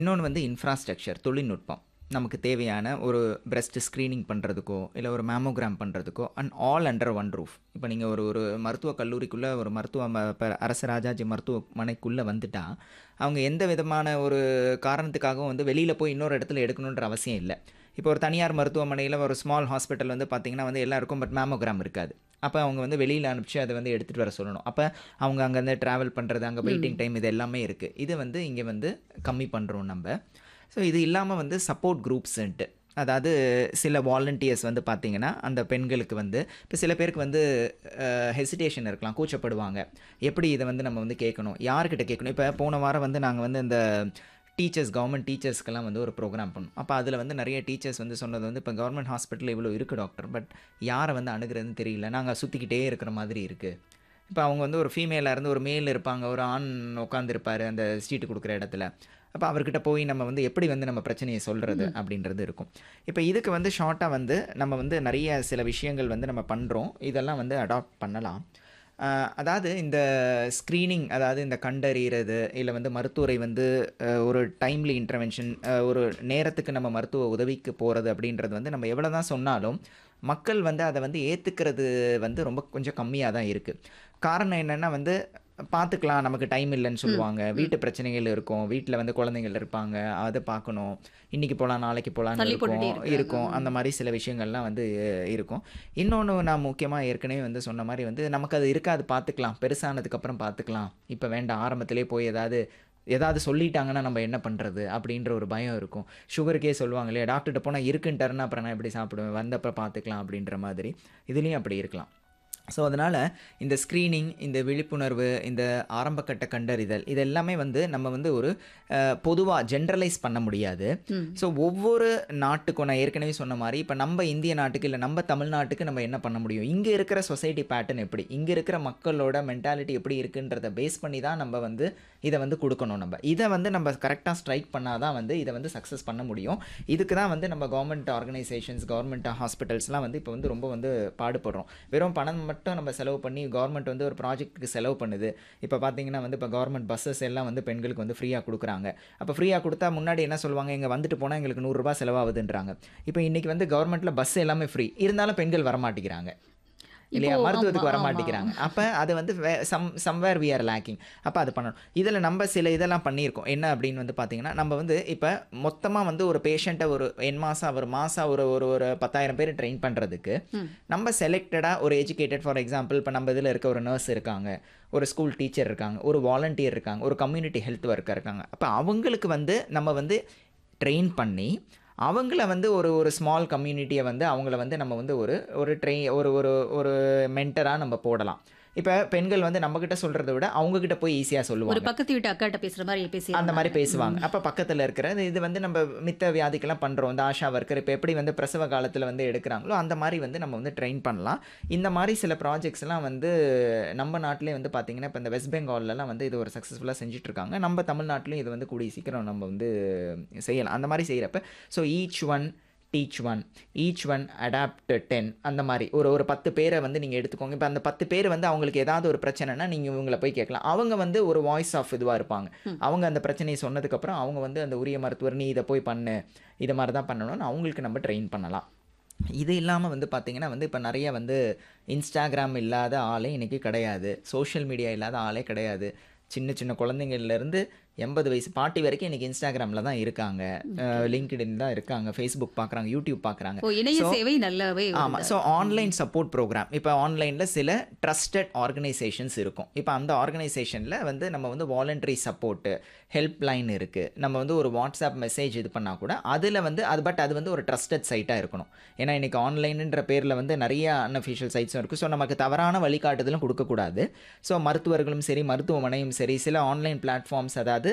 இன்னொன்று வந்து இன்ஃப்ராஸ்ட்ரக்சர் தொழில்நுட்பம் நமக்கு தேவையான ஒரு பிரஸ்ட் ஸ்க்ரீனிங் பண்ணுறதுக்கோ இல்லை ஒரு மேமோகிராம் பண்ணுறதுக்கோ and all under one roof இப்போ நீங்கள் ஒரு ஒரு மருத்துவ கல்லூரிக்குள்ளே ஒரு மருத்துவ ம- இப்ப அரசு ராஜாஜி மருத்துவமனைக்குள்ளே வந்துட்டா அவங்க எந்த விதமான ஒரு காரணத்துக்காகவும் வந்து வெளியில் போய் இன்னொரு இடத்துல எடுக்கணுன்ற அவசியம் இல்லை இப்போ ஒரு தனியார் மருத்துவமனையில் ஒரு ஸ்மால் ஹாஸ்பிட்டல் வந்து பார்த்திங்கன்னா வந்து எல்லாருக்கும் பட் மேமோகிராம் இருக்காது அப்போ அவங்க வந்து வெளியில் அனுப்பிச்சு அதை வந்து எடுத்துகிட்டு வர சொல்லணும் அப்போ அவங்க அங்கேருந்து ட்ராவல் பண்ணுறது அங்கே வெயிட்டிங் டைம் இது எல்லாமே இருக்குது இது வந்து இங்கே வந்து கம்மி பண்ணுறோம் நம்ம ஸோ இது இல்லாமல் வந்து சப்போர்ட் குரூப்ஸ்ன்ட்டு அதாவது சில வாலண்டியர்ஸ் வந்து பார்த்தீங்கன்னா அந்த பெண்களுக்கு வந்து இப்போ சில பேருக்கு வந்து ஹெசிடேஷன் இருக்கலாம் கூச்சப்படுவாங்க எப்படி இதை வந்து நம்ம வந்து கேட்கணும் யார்கிட்ட கேட்கணும் இப்போ போன வாரம் வந்து நாங்கள் வந்து இந்த டீச்சர்ஸ் கவர்மெண்ட் டீச்சர்ஸ்க்கெல்லாம் வந்து ஒரு ப்ரோக்ராம் பண்ணோம் அப்போ அதில் வந்து நிறைய டீச்சர்ஸ் வந்து சொன்னது வந்து இப்போ கவர்மெண்ட் ஹாஸ்பிட்டல் இவ்வளோ இருக்குது டாக்டர் பட் யாரை வந்து அணுகிறதுன்னு தெரியல நாங்கள் சுற்றிக்கிட்டே இருக்கிற மாதிரி இருக்குது இப்போ அவங்க வந்து ஒரு ஃபீமேலாக இருந்து ஒரு மேல் இருப்பாங்க ஒரு ஆண் உட்காந்துருப்பாரு அந்த சீட்டு கொடுக்குற இடத்துல அப்போ அவர்கிட்ட போய் நம்ம வந்து எப்படி வந்து நம்ம பிரச்சனையை சொல்கிறது அப்படின்றது இருக்கும் இப்போ இதுக்கு வந்து ஷார்ட்டாக வந்து நம்ம வந்து நிறைய சில விஷயங்கள் வந்து நம்ம பண்ணுறோம் இதெல்லாம் வந்து அடாப்ட் பண்ணலாம் ஆஹ் அதாவது இந்த ஸ்க்ரீனிங் அதாவது இந்த கண்டறிகிறது இல்லை வந்து மருத்துவரை வந்து அஹ், ஒரு டைம்லி இன்டர்வென்ஷன் ஒரு நேரத்துக்கு நம்ம மருத்துவ உதவிக்கு போகிறது அப்படின்றது வந்து நம்ம எவ்வளோ தான் சொன்னாலும் மக்கள் வந்து அதை வந்து ஏற்றுக்கிறது வந்து ரொம்ப கொஞ்சம் கம்மியாக தான் இருக்குது காரணம் என்னென்னா வந்து பார்த்துக்கலாம் நமக்கு டைம் இல்லைன்னு சொல்லுவாங்க வீட்டு பிரச்சனைகள் இருக்கும் வீட்டில் வந்து குழந்தைகள் இருப்பாங்க அதை பார்க்கணும் இன்னைக்கு போகலாம் நாளைக்கு போகலான்னு தள்ளி போட்டுட்டே இருக்கும் இருக்கிறாங்க. இருக்கும் அந்த மாதிரி சில விஷயங்கள்லாம் வந்து அஹ், இருக்கும் இன்னொன்று நான் முக்கியமாக ஏற்கனவே வந்து சொன்ன மாதிரி வந்து நமக்கு அது இருக்காது பார்த்துக்கலாம் பெருசானதுக்கப்புறம் பார்த்துக்கலாம் இப்போ வேண்டாம் ஆரம்பத்திலே போய் ஏதாவது ஏதாவது சொல்லிட்டாங்கன்னா நம்ம என்ன பண்ணுறது அப்படின்ற ஒரு பயம் இருக்கும் சுகருக்கே சொல்லுவாங்க இல்லையா டாக்டர்கிட்ட போனால் இருக்குன்ட்டாருன்னா அப்புறம் நான் எப்படி சாப்பிடுவேன் வந்தப்போ பார்த்துக்கலாம் அப்படின்ற மாதிரி இதுலேயும் அப்படி இருக்கலாம் ஸோ அதனால் இந்த ஸ்க்ரீனிங் இந்த விழிப்புணர்வு இந்த ஆரம்பக்கட்ட கண்டறிதல் இது எல்லாமே வந்து நம்ம வந்து ஒரு பொதுவாக ஜென்ரலைஸ் பண்ண முடியாது ம். ஸோ ஒவ்வொரு நாட்டுக்கும் நான் ஏற்கனவே சொன்ன மாதிரி இப்போ நம்ம இந்திய நாட்டுக்கு இல்லை நம்ம தமிழ்நாட்டுக்கு நம்ம என்ன பண்ண முடியும் இங்கே இருக்கிற சொசைட்டி பேட்டர்ன் எப்படி இங்கே இருக்கிற மக்களோட மென்டாலிட்டி எப்படி இருக்குன்றத பேஸ் பண்ணி தான் நம்ம வந்து இதை வந்து கொடுக்கணும் நம்ம இதை வந்து நம்ம கரெக்டாக ஸ்ட்ரைக் பண்ணால் தான் வந்து இதை வந்து சக்ஸஸ் பண்ண முடியும் இதுக்கு தான் வந்து நம்ம கவர்மெண்ட் ஆர்கனைசேஷன்ஸ் கவர்மெண்ட் ஹாஸ்பிட்டல்ஸ்லாம் வந்து இப்போ வந்து ரொம்ப வந்து பாடுபடுறோம் வெறும் பணம் மட்டும் நம்ம செலவு பண்ணி கவர்மெண்ட் வந்து ஒரு ப்ராஜெக்ட்டுக்கு செலவு பண்ணுது இப்போ பார்த்தீங்கன்னா வந்து இப்போ கவர்மெண்ட் பஸ்ஸஸ் எல்லாம் வந்து பெண்களுக்கு வந்து ஃப்ரீயாக கொடுக்குறாங்க அப்போ ஃப்ரீயாக கொடுத்தா முன்னாடி என்ன சொல்லுவாங்க இங்கே வந்துட்டு போனால் எங்களுக்கு நூறுரூபா செலவாகுதுன்றாங்க இப்போ இன்றைக்கி வந்து கவர்மெண்ட்டில் பஸ் எல்லாமே ஃப்ரீ இருந்தாலும் பெண்கள் வரமாட்டேங்கிறாங்க இல்லையா இப்போ மருத்துவத்துக்கு ஆமா, வர ஆமா. மாட்டேங்கிறாங்க அப்போ அது வந்து some somewhere we are lacking அப்போ அது பண்ணணும் இதில் நம்ம சில இதெல்லாம் பண்ணியிருக்கோம் என்ன அப்படின்னு வந்து பார்த்தீங்கன்னா நம்ம வந்து இப்போ மொத்தமாக வந்து ஒரு பேஷண்ட்டை ஒரு என் மாதம் ஒரு மாதம் ஒரு ஒரு ஒரு பத்தாயிரம் பேர் ட்ரெயின் பண்ணுறதுக்கு ம். நம்ம செலக்டடாக ஒரு எஜுகேட்டட் ஃபார் எக்ஸாம்பிள் இப்போ நம்ம இதில் இருக்க ஒரு நர்ஸ் இருக்காங்க ஒரு ஸ்கூல் டீச்சர் இருக்காங்க ஒரு வாலண்டியர் இருக்காங்க ஒரு கம்யூனிட்டி ஹெல்த் ஒர்க்கர் இருக்காங்க அப்போ அவங்களுக்கு வந்து நம்ம வந்து ட்ரெயின் பண்ணி அவங்கள வந்து ஒரு ஒரு ஸ்மால் கம்யூனிட்டியை வந்து அவங்கள வந்து நம்ம வந்து ஒரு ஒரு ட்ரெய் ஒரு ஒரு ஒரு மென்டராக நம்ம போடலாம் இப்போ பெண்கள் வந்து நம்மக்கிட்ட சொல்கிறத விட அவங்கக்கிட்ட போய் ஈஸியாக ஒரு சொல்லுவாங்க பக்கத்து வீட்டு அக்காட்ட பேசுற மாதிரி பேசி அந்த மாதிரி பேசுவாங்க அப்போ பக்கத்தில் இருக்கிற இது- இது வந்து நம்ம மித்த வியாதிக்கெல்லாம் பண்ணுறோம் இந்த ஆஷா ஒர்க்கர் இப்போ எப்படி வந்து பிரசவ காலத்தில் வந்து எடுக்கிறாங்களோ அந்த மாதிரி வந்து நம்ம வந்து ட்ரெயின் பண்ணலாம் இந்த மாதிரி சில ப்ராஜெக்ட்ஸ்லாம் வந்து நம்ம நாட்டிலே வந்து பார்த்தீங்கன்னா இப்போ இந்த வெஸ்ட் பெங்கால்லலாம் வந்து இது ஒரு சக்ஸஸ்ஃபுல்லாக செஞ்சுட்டு இருக்காங்க நம்ம தமிழ்நாட்டிலையும் இது வந்து கூடிய சீக்கிரம் நம்ம வந்து செய்யலாம் அந்த மாதிரி செய்கிறப்ப so each one teach one each one adopt ten அந்த மாதிரி ஒரு ஒரு பத்து பேரை வந்து நீங்கள் எடுத்துக்கோங்க இப்போ அந்த பத்து பேர் வந்து அவங்களுக்கு ஏதாவது ஒரு பிரச்சனைனா நீங்கள் இவங்களை போய் கேட்கலாம் அவங்க வந்து ஒரு வாய்ஸ் ஆஃப் இதுவாக இருப்பாங்க அவங்க அந்த பிரச்சனையை சொன்னதுக்கப்புறம் அவங்க வந்து அந்த உரிய மருத்துவர் நீ இதை போய் பண்ணு இதை மாதிரி தான் பண்ணணும்னு அவங்களுக்கு நம்ம ட்ரெயின் பண்ணலாம் இது இல்லாமல் வந்து பார்த்திங்கன்னா வந்து இப்போ நிறைய வந்து இன்ஸ்டாகிராம் இல்லாத ஆளே இன்றைக்கி கிடையாது சோஷியல் மீடியா இல்லாத ஆளே கிடையாது சின்ன சின்ன குழந்தைங்கள்லேருந்து எண்பது வயசு பாட்டி வரைக்கும் இன்றைக்கி இன்ஸ்டாகிராமில் தான் இருக்காங்க லிங்க்டின் தான் இருக்காங்க ஃபேஸ்புக் பார்க்குறாங்க யூடியூப் பார்க்குறாங்க ஓ இணைய So- சேவை நல்லாவே ஆமாம் ஸோ ஆன்லைன் சப்போர்ட் ப்ரோக்ராம் இப்போ ஆன்லைனில் சில ட்ரஸ்டட் ஆர்கனைசேஷன்ஸ் இருக்கும் இப்போ அந்த ஆர்கனைசேஷனில் வந்து நம்ம வந்து வாலண்டரி சப்போர்ட்டு ஹெல்ப் லைன் இருக்குது நம்ம வந்து ஒரு வாட்ஸ்அப் மெசேஜ் இது பண்ணால் கூட அதில் வந்து அது பட் அது வந்து ஒரு ட்ரஸ்டட் சைட்டாக இருக்கணும் ஏன்னா இன்றைக்கி ஆன்லைனுன்ற பேரில் வந்து நிறைய அன்அஃபிஷியல் சைட்ஸும் இருக்குது ஸோ நமக்கு தவறான வழிகாட்டுதலும் கொடுக்கக்கூடாது ஸோ மருத்துவர்களும் சரி மருத்துவமனையும் சரி சில ஆன்லைன் பிளாட்ஃபார்ம்ஸ் அதாவது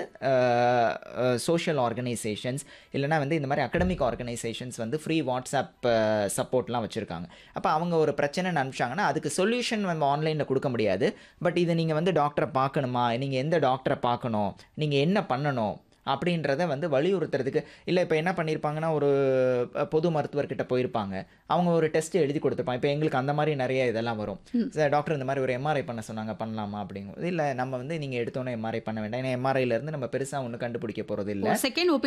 சோஷியல் ஆர்கனைசேஷன்ஸ் இல்லைனா வந்து இந்த மாதிரி அகடமிக் ஆர்கனைசேஷன்ஸ் வந்து ஃப்ரீ வாட்ஸ்அப் சப்போர்ட்லாம் வச்சுருக்காங்க அப்போ அவங்க ஒரு பிரச்சனை அனுப்பிச்சாங்கன்னா அதுக்கு சொல்யூஷன் நம்ம ஆன்லைனில் கொடுக்க முடியாது பட் இதை நீங்கள் வந்து டாக்டரை பார்க்கணுமா நீங்கள் எந்த டாக்டரை பார்க்கணும் நீங்கள் என்ன பண்ணணும் அப்படின்றத வந்து வலியுறுத்துறதுக்கு இல்லை இப்போ என்ன பண்ணியிருப்பாங்கன்னா ஒரு அஹ், பொது மருத்துவர்கிட்ட போயிருப்பாங்க அவங்க ஒரு டெஸ்ட் எழுதி கொடுத்துருப்பாங்க இப்போ எங்களுக்கு அந்த மாதிரி நிறைய இதெல்லாம் வரும் சார் டாக்டர் இந்த மாதிரி ஒரு எம்ஆர்ஐ பண்ண சொன்னாங்க பண்ணலாமா அப்படிங்கும்போது இல்லை நம்ம வந்து நீங்கள் எடுத்தோன்னே எம்ஆர்ஐ பண்ண வேண்டாம் ஏன்னா MRI ல இருந்து நம்ம பெருசாக ஒன்றும் கண்டுபிடிக்க போகிறது இல்லை செகண்ட்